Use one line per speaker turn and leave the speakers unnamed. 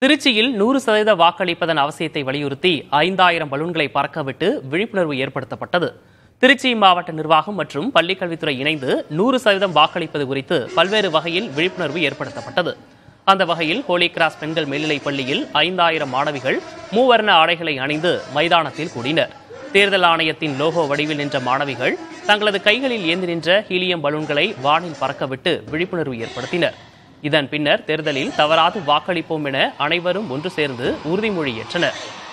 திருச்சியில் நூறு சதவீத வாக்களிப்பதன் அவசியத்தை வலியுறுத்தி ஐந்தாயிரம் பலூன்களை பறக்கவிட்டு விழிப்புணர்வு ஏற்படுத்தப்பட்டது திருச்சி மாவட்ட நிர்வாகம் மற்றும் பள்ளிக்கல்வித்துறை இணைந்து நூறு சதவீதம் வாக்களிப்பது குறித்து பல்வேறு வகையில் விழிப்புணர்வு ஏற்படுத்தப்பட்டது அந்த வகையில் ஹோலி கிராஸ் பெண்கள் மேல்நிலைப் பள்ளியில் ஐந்தாயிரம் மாணவிகள் மூவர்ண ஆடைகளை அணிந்து மைதானத்தில் கூடினர் தேர்தல் ஆணையத்தின் லோகோ வடிவில் நின்ற மாணவிகள் தங்களது கைகளில் ஏந்தி நின்ற ஹீலியம் பலூன்களை வானில் பறக்கவிட்டு விழிப்புணர்வு ஏற்படுத்தினர் இதன் பின்னர் தேர்தலில் தவறாது வாக்களிப்போம் என அனைவரும் ஒன்று சேர்ந்து உறுதிமொழி ஏற்றனர்